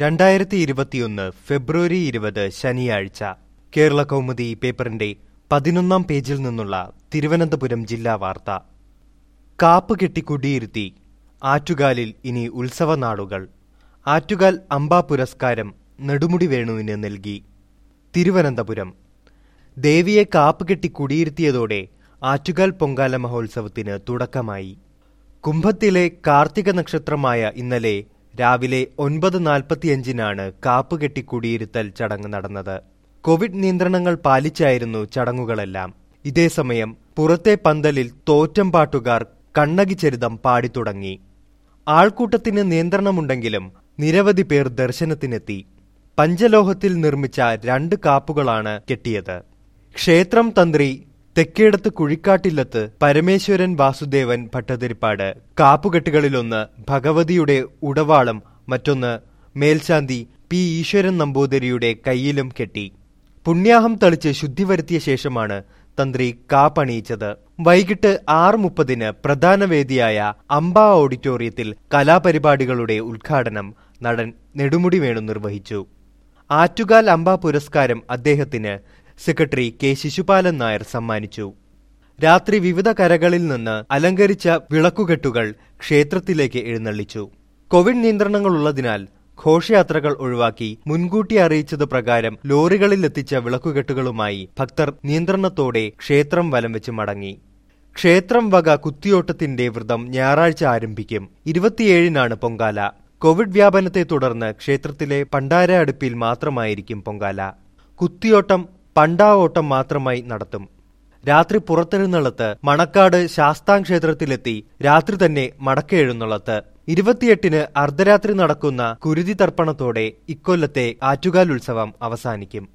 രണ്ടായിരത്തി ഇരുപത്തിയൊന്ന് ഫെബ്രുവരി ഇരുപത് ശനിയാഴ്ച കേരള കൗമുദി പേപ്പറിന്റെ പതിനൊന്നാം പേജിൽ നിന്നുള്ള തിരുവനന്തപുരം ജില്ലാ വാർത്ത കാപ്പ് കെട്ടി കുടിയിരുത്തി ആറ്റുകാലിൽ ഇനി ഉത്സവനാളുകൾ ആറ്റുകാൽ അമ്പ പുരസ്കാരം നെടുമുടി വേണുവിന് നൽകി തിരുവനന്തപുരം ദേവിയെ കാപ്പ് കെട്ടി കുടിയിരുത്തിയതോടെ ആറ്റുകാൽ പൊങ്കാല മഹോത്സവത്തിന് തുടക്കമായി കുംഭത്തിലെ കാർത്തിക നക്ഷത്രമായ ഇന്നലെ രാവിലെ ഒൻപത് നാൽപ്പത്തിയഞ്ചിനാണ് കാപ്പ് കെട്ടി കുടിയിരുത്തൽ ചടങ്ങ് നടന്നത് കോവിഡ് നിയന്ത്രണങ്ങൾ പാലിച്ചായിരുന്നു ചടങ്ങുകളെല്ലാം ഇതേസമയം പുറത്തെ പന്തലിൽ തോറ്റം പാട്ടുകാർ കണ്ണകി ചരിതം പാടിത്തുടങ്ങി ആൾക്കൂട്ടത്തിന് നിയന്ത്രണമുണ്ടെങ്കിലും നിരവധി പേർ ദർശനത്തിനെത്തി പഞ്ചലോഹത്തിൽ നിർമ്മിച്ച രണ്ട് കാപ്പുകളാണ് കെട്ടിയത് ക്ഷേത്രം തന്ത്രി തെക്കേടത്ത് കുഴിക്കാട്ടില്ലത്ത് പരമേശ്വരൻ വാസുദേവൻ ഭട്ടതിരിപ്പാട് കാപ്പുകെട്ടുകളിലൊന്ന് ഭഗവതിയുടെ ഉടവാളം മറ്റൊന്ന് മേൽശാന്തി പി ഈശ്വരൻ നമ്പൂതിരിയുടെ കയ്യിലും കെട്ടി പുണ്യാഹം തളിച്ച് ശുദ്ധി വരുത്തിയ ശേഷമാണ് തന്ത്രി കാപ്പണിയിച്ചത് വൈകിട്ട് ആറ് മുപ്പതിന് പ്രധാന വേദിയായ അംബ ഓഡിറ്റോറിയത്തിൽ കലാപരിപാടികളുടെ ഉദ്ഘാടനം നടൻ നെടുമുടി വേണു നിർവഹിച്ചു ആറ്റുകാൽ അംബ പുരസ്കാരം അദ്ദേഹത്തിന് സെക്രട്ടറി കെ ശിശുപാലൻ നായർ സമ്മാനിച്ചു രാത്രി വിവിധ കരകളിൽ നിന്ന് അലങ്കരിച്ച വിളക്കുകെട്ടുകൾ ക്ഷേത്രത്തിലേക്ക് എഴുന്നള്ളിച്ചു കോവിഡ് നിയന്ത്രണങ്ങളുള്ളതിനാൽ ഘോഷയാത്രകൾ ഒഴിവാക്കി മുൻകൂട്ടി അറിയിച്ചത് പ്രകാരം ലോറികളിൽ എത്തിച്ച വിളക്കുകെട്ടുകളുമായി ഭക്തർ നിയന്ത്രണത്തോടെ ക്ഷേത്രം വലം വെച്ച് മടങ്ങി ക്ഷേത്രം വക കുത്തിയോട്ടത്തിന്റെ വ്രതം ഞായറാഴ്ച ആരംഭിക്കും ഇരുപത്തിയേഴിനാണ് പൊങ്കാല കോവിഡ് വ്യാപനത്തെ തുടർന്ന് ക്ഷേത്രത്തിലെ പണ്ടാര അടുപ്പിൽ മാത്രമായിരിക്കും പൊങ്കാല കുത്തിയോട്ടം പണ്ടാ ഓട്ടം മാത്രമായി നടത്തും രാത്രി പുറത്തെഴുന്നള്ളത്ത് മണക്കാട് ശാസ്താം ക്ഷേത്രത്തിലെത്തി രാത്രി തന്നെ മടക്കെഴുന്നള്ളത്ത് ഇരുപത്തിയെട്ടിന് അർദ്ധരാത്രി നടക്കുന്ന കുരുതി തർപ്പണത്തോടെ ഇക്കൊല്ലത്തെ ആറ്റുകാൽ ഉത്സവം അവസാനിക്കും